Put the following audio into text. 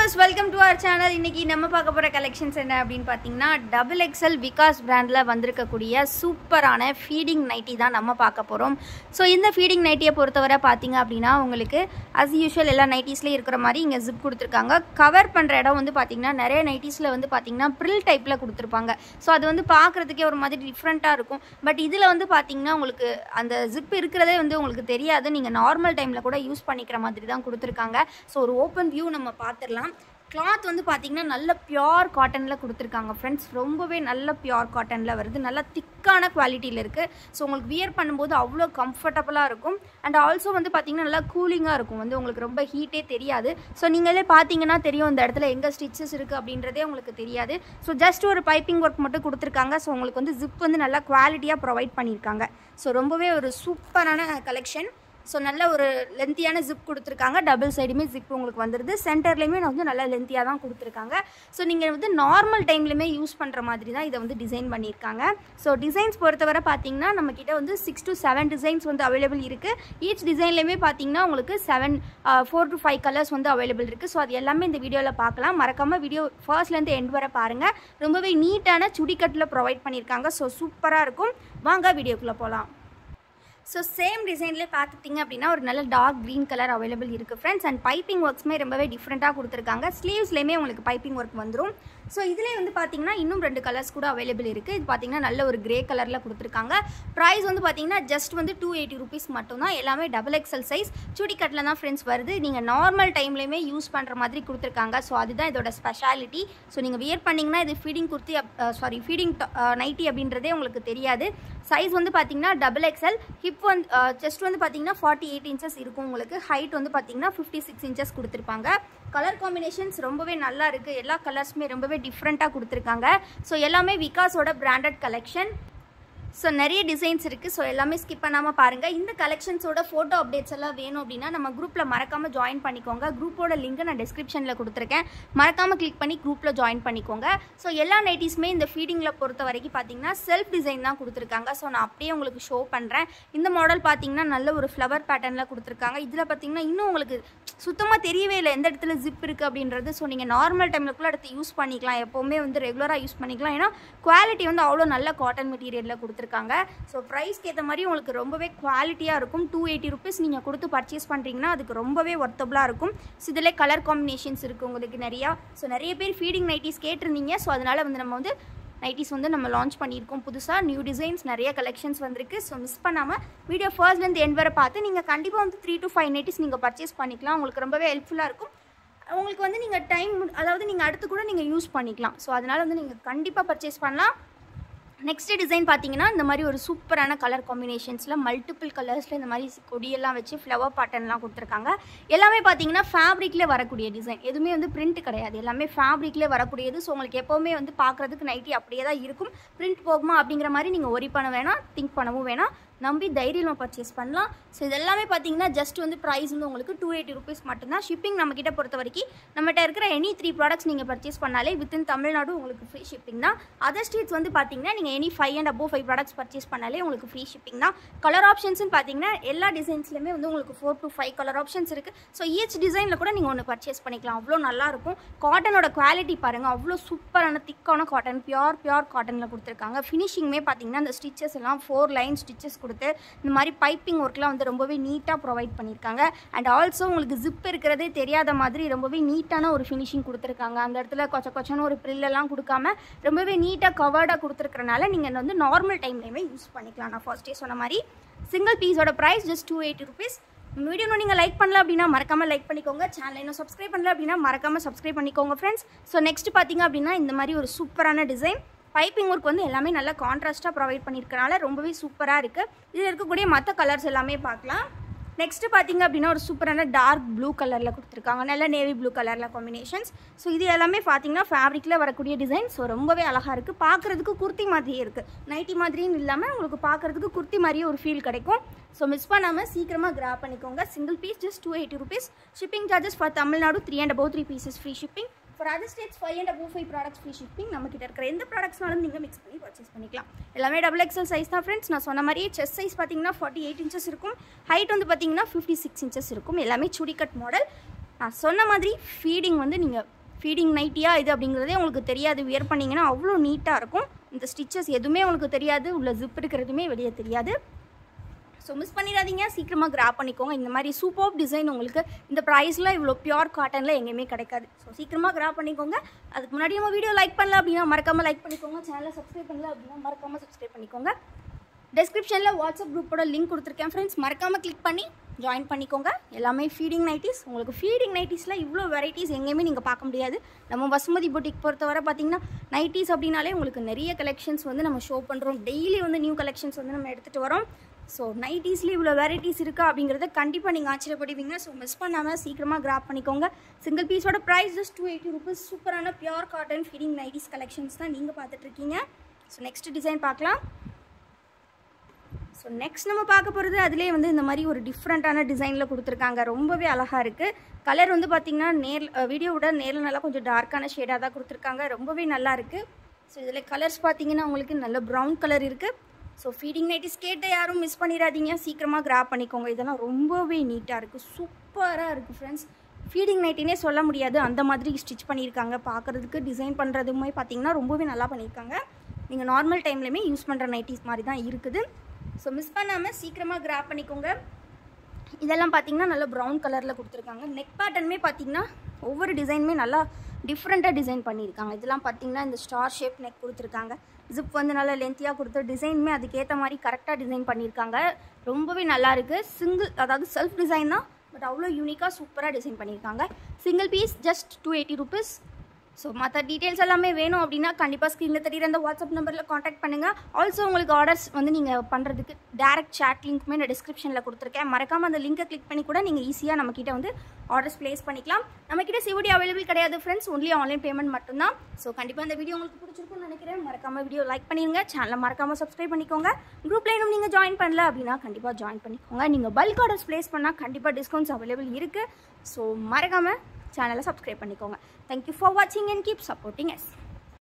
viewers welcome to our channel இன்னைக்கு நம்ம பார்க்க போகிற கலெக்ஷன்ஸ் என்ன அப்படின்னு பார்த்தீங்கன்னா டபுள் எக்ஸல் விகாஸ் பிராண்டில் வந்திருக்கக்கூடிய சூப்பரான ஃபீடிங் நைட்டி தான் நம்ம பார்க்க போகிறோம் ஸோ இந்த ஃபீடிங் நைட்டியை பொறுத்தவரை பார்த்தீங்க அப்படின்னா உங்களுக்கு அஸ் யூஷுவல் எல்லா நைட்டிஸ்லேயும் இருக்கிற மாதிரி இங்கே ஜிப் கொடுத்துருக்காங்க கவர் பண்ணுற இடம் வந்து பார்த்தீங்கன்னா நிறைய நைட்டிஸில் வந்து பார்த்தீங்கன்னா ப்ரில் டைப்பில் கொடுத்துருப்பாங்க ஸோ அது வந்து பார்க்குறதுக்கே ஒரு மாதிரி டிஃப்ரெண்ட்டாக இருக்கும் பட் இதில் வந்து பார்த்தீங்கன்னா உங்களுக்கு அந்த ஜிப் இருக்கிறதே வந்து உங்களுக்கு தெரியாது நீங்கள் நார்மல் டைமில் கூட யூஸ் பண்ணிக்கிற மாதிரி தான் கொடுத்துருக்காங்க ஸோ ஒரு ஓப்பன் வியூ நம்ம பார்த்துடலாம் கிளாத் வந்து பார்த்தீங்கன்னா நல்ல பியோர் காட்டனில் கொடுத்துருக்காங்க ஃப்ரெண்ட்ஸ் ரொம்பவே நல்ல பியோர் காட்டனில் வருது நல்ல திக்கான குவாலிட்டியில் இருக்குது ஸோ உங்களுக்கு வியர் பண்ணும்போது அவ்வளோ கம்ஃபர்டபுளாக இருக்கும் அண்ட் ஆல்சோ வந்து பார்த்தீங்கன்னா நல்லா கூலிங்காக இருக்கும் வந்து உங்களுக்கு ரொம்ப ஹீட்டே தெரியாது ஸோ நீங்களே பார்த்தீங்கன்னா தெரியும் இந்த இடத்துல எங்கே ஸ்டிச்சஸ் இருக்குது அப்படின்றதே உங்களுக்கு தெரியாது ஸோ ஜஸ்ட் ஒரு பைப்பிங் ஒர்க் மட்டும் கொடுத்துருக்காங்க ஸோ உங்களுக்கு வந்து ஜிப் வந்து நல்லா குவாலிட்டியாக ப்ரொவைட் பண்ணியிருக்காங்க ஸோ ரொம்பவே ஒரு சூப்பரான கலெக்ஷன் ஸோ நல்ல ஒரு லென்த்தியான ஜிப் கொடுத்துருக்காங்க டபுள் சைடுமே ஜிப் உங்களுக்கு வந்துடுது சென்டர்லேயுமே வந்து நல்லா லென்த்தியாக தான் கொடுத்துருக்காங்க ஸோ நீங்கள் வந்து நார்மல் டைம்லையுமே யூஸ் பண்ணுற மாதிரி தான் இதை வந்து டிசைன் பண்ணியிருக்காங்க ஸோ டிசைன்ஸ் பொறுத்தவரை பார்த்தீங்கன்னா நம்மக்கிட்ட வந்து சிக்ஸ் டு செவன் டிசைன்ஸ் வந்து அவைலபிள் இருக்குது ஈச் டிசைன்லேயுமே பார்த்தீங்கன்னா உங்களுக்கு seven four to five colours வந்து அவைலபிள் இருக்குது ஸோ அது எல்லாமே இந்த வீடியோவில் பார்க்கலாம் மறக்காமல் வீடியோ ஃபர்ஸ்ட்லேருந்து எண்ட் வரை பாருங்கள் ரொம்பவே நீட்டான சுடிக்கட்டில் ப்ரொவைட் பண்ணியிருக்காங்க ஸோ சூப்பராக இருக்கும் வாங்க வீடியோக்குள்ளே போகலாம் ஸோ சேம் டிசைன்லேயே பார்த்துட்டிங்க அப்படின்னா ஒரு நல்ல டார்க் க்ரீன் கலர் அவைலபிள் இருக்குது ஃப்ரெண்ட்ஸ் அண்ட் பைப்பிங் ஒர்க்ஸுமே ரொம்பவே டிஃப்ரெண்ட்டாக கொடுத்துருக்காங்க ஸ்லீவ்ஸ்லேயுமே உங்களுக்கு பைப்பிங் ஒர்க் வந்துடும் ஸோ இதிலே வந்து பார்த்தீங்கன்னா இன்னும் ரெண்டு கலர்ஸ் கூட அவைலபிள் இருக்குது இது பார்த்தீங்கன்னா நல்ல ஒரு கிரே கலரில் கொடுத்துருக்காங்க ப்ரைஸ் வந்து பார்த்தீங்கன்னா ஜஸ்ட் வந்து டூ எயிட்டி ருபீஸ் மட்டும்தான் எல்லாமே டபுள் எக்ஸல் சைஸ் சுடிக்கட்டில் தான் ஃப்ரெண்ட்ஸ் வருது நீங்கள் நார்மல் டைம்லேயுமே யூஸ் பண்ணுற மாதிரி கொடுத்துருக்காங்க ஸோ அதுதான் இதோட ஸ்பெஷாலிட்டி ஸோ நீங்கள் வியர் பண்ணிங்கன்னா இது feeding kurti sari feeding nighty அப்படின்றதே உங்களுக்கு தெரியாது சைஸ் வந்து பார்த்தீங்கன்னா டபுள் எக்ஸல் ஹிப் வந்து செஸ்ட் வந்து பார்த்தீங்கன்னா ஃபார்ட்டி எயிட் இன்ச்சஸ் இருக்கும் உங்களுக்கு ஹைட் வந்து பார்த்தீங்கன்னா ஃபிஃப்டி சிக்ஸ் இன்ச்சஸ் கொடுத்துருப்பாங்க கலர் காம்பினேஷன்ஸ் ரொம்பவே நல்லா இருக்குது எல்லா கலர்ஸுமே ரொம்பவே டிஃப்ரெண்ட்டாக கொடுத்துருக்காங்க ஸோ எல்லாமே விகாஸோட பிராண்டட் கலெக்ஷன் ஸோ நிறைய டிசைன்ஸ் இருக்குது ஸோ எல்லாமே ஸ்கிப் பண்ணாமல் பாருங்கள் இந்த கலெக்ஷன்ஸோட ஃபோட்டோ அப்டேட்ஸ் எல்லாம் வேணும் அப்படின்னா நம்ம குரூப்பில் மறக்காமல் ஜாயின் பண்ணிக்கோங்க குரூப்போட லிங்க் நான் டிஸ்கிரிப்ஷனில் கொடுத்துருக்கேன் மறக்காமல் கிளிக் பண்ணி குரூப்பில் ஜாயின் பண்ணிக்கோங்க ஸோ எல்லா நைட்டிஸுமே இந்த ஃபீடிங்கில் பொறுத்த வரைக்கும் பார்த்தீங்கன்னா செல்ஃப் டிசைன் தான் கொடுத்துருக்காங்க ஸோ நான் அப்படியே உங்களுக்கு ஷோ பண்ணுறேன் இந்த மாடல் பார்த்தீங்கன்னா நல்ல ஒரு ஃப்ளவர் பேட்டர்னில் கொடுத்துருக்காங்க இதில் பார்த்தீங்கன்னா இன்னும் உங்களுக்கு சுத்தமாக தெரியவே இல்லை எந்த இடத்துல ஜிப் இருக்குது அப்படின்றது ஸோ நீங்கள் நார்மல் டைமில் கூட எடுத்து யூஸ் பண்ணிக்கலாம் எப்போவுமே வந்து ரெகுலராக யூஸ் பண்ணிக்கலாம் ஏன்னா குவாலிட்டி வந்து அவ்வளோ நல்ல காட்டன் மெட்டீரியலில் கொடுத்துருக்காங்க ஸோ ப்ரைஸ்க்கு ஏற்ற மாதிரி உங்களுக்கு ரொம்பவே குவாலிட்டியாக இருக்கும் டூ எயிட்டி ருபீஸ் நீங்கள் கொடுத்து பர்ச்சேஸ் பண்ணுறீங்கன்னா அதுக்கு ரொம்பவே ஒர்த்தபுளாக இருக்கும் ஸோ இதில் கலர் காம்பினேஷன்ஸ் இருக்குது உங்களுக்கு நிறையா ஸோ நிறைய பேர் ஃபீடிங் நைட்டிஸ் கேட்டிருந்தீங்க ஸோ அதனால் வந்து நம்ம வந்து நைட்டிஸ் வந்து நம்ம லான்ச் பண்ணியிருக்கோம் புதுசாக நியூ டிசைன்ஸ் நிறைய கலெக்ஷன்ஸ் வந்திருக்கு ஸோ மிஸ் பண்ணாமல் வீடியோ ஃபர்ஸ்ட்லேருந்து எண்ட் வரை பார்த்து நீங்கள் கண்டிப்பாக வந்து த்ரீ டு ஃபைவ் நைட்டிஸ் நீங்கள் பர்ச்சேஸ் பண்ணிக்கலாம் உங்களுக்கு ரொம்பவே ஹெல்ப்ஃபுல்லாக இருக்கும் உங்களுக்கு வந்து நீங்கள் டைம் அதாவது நீங்கள் அடுத்து கூட நீங்கள் யூஸ் பண்ணிக்கலாம் ஸோ அதனால் வந்து நீங்கள் கண்டிப்பாக பர்ச்சேஸ் பண்ணலாம் நெக்ஸ்ட் டிசைன் பார்த்தீங்கன்னா இந்த மாதிரி ஒரு சூப்பரான கலர் காம்பினேஷன்ஸில் மல்டிபிள் கலர்ஸில் இந்த மாதிரி கொடியெல்லாம் வச்சு ஃப்ளவர் பேட்டர்ன்லாம் கொடுத்துருக்காங்க எல்லாமே பார்த்தீங்கன்னா ஃபேப்ரிக்லேயே வரக்கூடிய டிசைன் எதுவுமே வந்து பிரிண்ட் கிடையாது எல்லாமே ஃபேப்ரிக்லேயே வரக்கூடியது ஸோ உங்களுக்கு எப்போவுமே வந்து பார்க்குறதுக்கு நைட்டி அப்படியே தான் இருக்கும் பிரிண்ட் போகுமா அப்படிங்கிற மாதிரி நீங்கள் ஒரி பண்ண வேணாம் திங்க் பண்ணவும் வேணாம் நம்பி தைரியமாக பர்ச்சேஸ் பண்ணலாம் ஸோ இது எல்லாமே பார்த்தீங்கன்னா ஜஸ்ட் வந்து ப்ரைஸ் வந்து உங்களுக்கு டூ எயிட்டி ருபீஸ் மட்டும்தான் ஷிப்பிங் நம்மக்கிட்ட பொறுத்த வரைக்கும் நம்மகிட்ட இருக்கிற எனி த்ரீ ப்ராடக்ட்ஸ் நீங்கள் பர்ச்சேஸ் பண்ணாலே வித்தின் தமிழ்நாடு உங்களுக்கு ஃப்ரீ ஷிப்பிங் தான் அதர் ஸ்டேட்ஸ் வந்து பார்த்தீங்கன்னா நீங்கள் any five and above five products purchase பண்ணாலே உங்களுக்கு ஃப்ரீ ஷிப்பிங் தான் கலர் ஆப்ஷன்ஸ்னு பார்த்தீங்கன்னா எல்லா டிசைன்ஸ்லையுமே வந்து உங்களுக்கு four to five colour options இருக்குது ஸோ ஈச் டிசைனில் கூட நீங்கள் ஒன்று பர்ச்சேஸ் பண்ணிக்கலாம் அவ்வளோ நல்லாயிருக்கும் காட்டனோட குவாலிட்டி பாருங்கள் அவ்வளோ சூப்பரான திக்கான காட்டன் பியோர் பியோர் காட்டனில் கொடுத்துருக்காங்க ஃபினிஷிங்குமே பார்த்தீங்கன்னா அந்த ஸ்டிச்சஸ் எல்லாம் ஃபோர் லைன் ஸ்டிச்சஸ் கொடுத்து இந்த மாதிரி பைப்பிங் ஒர்க்லாம் வந்து ரொம்பவே நீட்டாக ப்ரொவைட் பண்ணியிருக்காங்க அண்ட் ஆல்சோ உங்களுக்கு ஜிப் இருக்கிறதே தெரியாத மாதிரி ரொம்பவே நீட்டான ஒரு ஃபினிஷிங் கொடுத்துருக்காங்க அந்த இடத்துல கொச்ச கொச்சன்னு ஒரு ப்ரில்லெல்லாம் கொடுக்காம ரொம்பவே நீட்டாக கவர்டாக கொடுத்துருக்கறனால நீங்கள் வந்து நார்மல் டைம்லேயுமே யூஸ் பண்ணிக்கலாம் நான் ஃபர்ஸ்டே சொன்ன மாதிரி சிங்கிள் பீஸோட price just two eighty rupees video நீங்கள் லைக் பண்ணல அப்படின்னா மறக்காமல் லைக் பண்ணிக்கோங்க சேனலை இன்னும் சப்ஸ்கிரைப் பண்ணல அப்படின்னா மறக்காமல் சப்ஸ்கிரைப் பண்ணிக்கோங்க ஃப்ரெண்ட்ஸ் ஸோ நெக்ஸ்ட் பார்த்தீங்க அப்படின்னா இந்த மாதிரி ஒரு சூப்பரான டிசைன் பைப்பிங் ஒர்க் வந்து எல்லாமே நல்லா கான்ட்ராஸ்ட்டாக ப்ரொவைட் பண்ணியிருக்கனால ரொம்பவே சூப்பராக இருக்குது இதில் இருக்கக்கூடிய மற்ற கலர்ஸ் எல்லாமே பார்க்கலாம் நெக்ஸ்ட்டு பார்த்தீங்க அப்படின்னா ஒரு சூப்பரான டார்க் ப்ளூ கலரில் கொடுத்துருக்காங்க நல்ல நேவி ப்ளூ கலரில் காம்பினேஷன்ஸ் ஸோ இது எல்லாமே பார்த்தீங்கன்னா ஃபேப்ரிக்கில் வரக்கூடிய டிசைன் ஸோ ரொம்பவே அழகாக இருக்குது பார்க்குறதுக்கு குர்த்தி மாதிரியே இருக்குது நைட்டி மாதிரியும் இல்லாமல் உங்களுக்கு பார்க்குறதுக்கு குர்த்தி மாதிரியே ஒரு ஃபீல் கிடைக்கும் ஸோ மிஸ் பண்ணாமல் சீக்கிரமாக கிராப் பண்ணிக்கோங்க single piece just two eighty rupees shipping charges for Tamil Nadu three and above three pieces free shipping for other states five and above five products free shipping நம்ம கிட்ட இருக்கிற எந்த ப்ராடக்ட்ஸ்னாலும் நீங்கள் மிக்ஸ் பண்ணி பர்ச்சேஸ் பண்ணிக்கலாம் எல்லாமே டபுள் எக்ஸல் சைஸ் தான் friends நான் சொன்ன மாதிரியே செஸ் சைஸ் பார்த்தீங்கன்னா ஃபார்ட்டி எயிட் இன்ச்சஸ் இருக்கும் ஹைட் வந்து பார்த்தீங்கன்னா ஃபிஃப்டி சிக்ஸ் இன்ச்சஸ் இருக்கும் எல்லாமே சுடிக்கட் மாடல் நான் சொன்ன மாதிரி ஃபீடிங் வந்து நீங்கள் ஃபீடிங் நைட்டியா இது அப்படிங்கிறதே உங்களுக்கு தெரியாது வியர் பண்ணிங்கன்னா அவ்வளோ நீட்டாக இருக்கும் இந்த ஸ்டிச்சஸ் எதுவுமே உங்களுக்கு தெரியாது உள்ள ஜிப் இருக்கிறதுமே வெளியே தெரியாது ஸோ மிஸ் பண்ணிடாதீங்க சீக்கிரமாக கிராப் பண்ணிக்கோங்க இந்த மாதிரி சூப்பர் டிசைன் உங்களுக்கு இந்த ப்ரைஸில் இவ்வளோ பியூர் காட்டனில் எங்கேயுமே கிடைக்காது ஸோ சீக்கிரமாக கிராப் பண்ணிக்கோங்க அதுக்கு முன்னாடி நம்ம வீடியோ லைக் பண்ணல அப்படின்னா மறக்காமல் லைக் பண்ணிக்கோங்க சேனலை சப்ஸ்கிரைப் பண்ணல அப்படின்னா மறக்காமல் சப்ஸ்கிரைப் பண்ணிக்கோங்க டெஸ்கிரிப்ஷனில் வாட்ஸ்அப் குரூப்போட லிங்க் கொடுத்துருக்கேன் ஃப்ரெண்ட்ஸ் மறக்காமல் கிளிக் பண்ணி ஜாயின் பண்ணிக்கோங்க எல்லாமே ஃபீடிங் நைட்டிஸ் உங்களுக்கு ஃபீடிங் நைட்டிஸில் இவ்வளோ வெரைட்டிஸ் எங்கேயுமே நீங்கள் பார்க்க முடியாது நம்ம வசுமதி பொட்டிக் பொறுத்தவரை பார்த்தீங்கன்னா நைட்டிஸ் அப்படின்னாலே உங்களுக்கு நிறைய கலெக்ஷன்ஸ் வந்து நம்ம ஷோ பண்ணுறோம் டெய்லி வந்து நியூ கலெக்ஷன்ஸ் வந்து நம்ம எடுத்துகிட்டு வரோம் ஸோ நைட்டிஸ்லேயே இவ்வளோ வெரைட்டிஸ் இருக்கா அப்படிங்கிறத கண்டிப்பாக நீங்கள் ஆச்சரியப்படுவீங்க ஸோ மிஸ் பண்ணாமல் சீக்கிரமாக கிராப் பண்ணிக்கோங்க சிங்கிள் பீஸோட price just two eighty rupees சூப்பரான pure cotton feeding nighties collections தான் நீங்கள் பார்த்துட்ருக்கீங்க ஸோ நெக்ஸ்ட் டிசைன் பார்க்கலாம் ஸோ நெக்ஸ்ட் நம்ம பார்க்க போகிறது அதிலே வந்து இந்த மாதிரி ஒரு டிஃப்ரெண்ட்டான டிசைனில் கொடுத்துருக்காங்க ரொம்பவே அழகாக இருக்குது கலர் வந்து பார்த்திங்கன்னா நேர் வீடியோவோட நேரில் நல்லா கொஞ்சம் டார்க்கான ஷேடாக தான் கொடுத்துருக்காங்க ரொம்பவே நல்லா இருக்குது ஸோ இதில் கலர்ஸ் பார்த்தீங்கன்னா உங்களுக்கு நல்ல ப்ரௌன் கலர் இருக்குது ஸோ ஃபீடிங் நைட்டிஸ் கேட்ட யாரும் மிஸ் பண்ணிடாதீங்க சீக்கிரமாக கிராப் பண்ணிக்கோங்க இதெல்லாம் ரொம்பவே நீட்டாக இருக்குது சூப்பராக இருக்குது ஃப்ரெண்ட்ஸ் ஃபீடிங் நைட்டினே சொல்ல முடியாது அந்த மாதிரி ஸ்டிச் பண்ணியிருக்காங்க பார்க்குறதுக்கு டிசைன் பண்ணுறதுமே பார்த்தீங்கன்னா ரொம்பவே நல்லா பண்ணியிருக்காங்க நீங்கள் நார்மல் டைம்லையுமே யூஸ் பண்ணுற நைட்டிஸ் மாதிரி தான் இருக்குது ஸோ மிஸ் பண்ணாமல் சீக்கிரமாக கிராப் பண்ணிக்கோங்க இதெல்லாம் பார்த்தீங்கன்னா நல்ல ப்ரௌன் கலரில் கொடுத்துருக்காங்க நெக் பேட்டர்னுமே பார்த்தீங்கன்னா ஒவ்வொரு டிசைனுமே நல்லா டிஃப்ரெண்ட்டாக டிசைன் பண்ணியிருக்காங்க இதெல்லாம் பார்த்தீங்கன்னா இந்த ஸ்டார் ஷேப் நெக் கொடுத்துருக்காங்க ஜிப் வந்து நல்லா லென்த்தியாக கொடுத்து டிசைனுமே அதுக்கேற்ற மாதிரி கரெக்டாக டிசைன் பண்ணியிருக்காங்க ரொம்பவே நல்லா இருக்குது சிங்கிள் அதாவது செல்ஃப் டிசைன் தான் பட் அவ்வளோ யூனிக்காக சூப்பராக டிசைன் பண்ணியிருக்காங்க single piece just two eighty rupees so மற்ற டீட்டெயில்ஸ் எல்லாமே வேணும் அப்படின்னா கண்டிப்பாக ஸ்க்ரீனில் தெரியுற அந்த வாட்ஸ்அப் நம்பரில் காண்டாக்ட் பண்ணுங்கள் ஆல்சோ உங்களுக்கு ஆர்டர்ஸ் வந்து நீங்கள் பண்ணுறதுக்கு டேரக்ட் chat லிங்க்குமே நான் டிஸ்கிரிப்ஷனில் கொடுத்துருக்கேன் மறக்காமல் அந்த லிங்கை கிளிக் பண்ணி கூட நீங்கள் ஈஸியாக நம்மக்கிட்ட வந்து ஆர்டர்ஸ் ப்ளேஸ் பண்ணிக்கலாம் நம்மக்கிட்ட சிவடி அவைலபிள் கிடையாது ஃப்ரெண்ட்ஸ் ஒன்லி ஆன்லைன் பேமெண்ட் மட்டும்தான் ஸோ கண்டிப்பாக இந்த வீடியோ உங்களுக்கு பிடிச்சிருக்கும்னு நினைக்கிறேன் மறக்காமல் வீடியோ லைக் பண்ணிடுங்க சேனலை மறக்காமல் சப்ஸ்கிரைப் பண்ணிக்கோங்க குரூப்ல இன்னும் நீங்கள் ஜாயின் பண்ணல அப்படின்னா கண்டிப்பாக ஜாயின் பண்ணிக்கோங்க நீங்கள் பல்க் ஆர்டர்ஸ் ப்ளேஸ் பண்ணால் கண்டிப்பாக டிஸ்கவுண்ட்ஸ் அவைலபிள் இருக்குது ஸோ மறக்காமல் சேனலை சப்ஸ்கிரைப் பண்ணிக்கோங்க தேங்க்யூ ஃபார் வாட்சிங் அண்ட் கீப் சப்போர்ட்டிங் எஸ்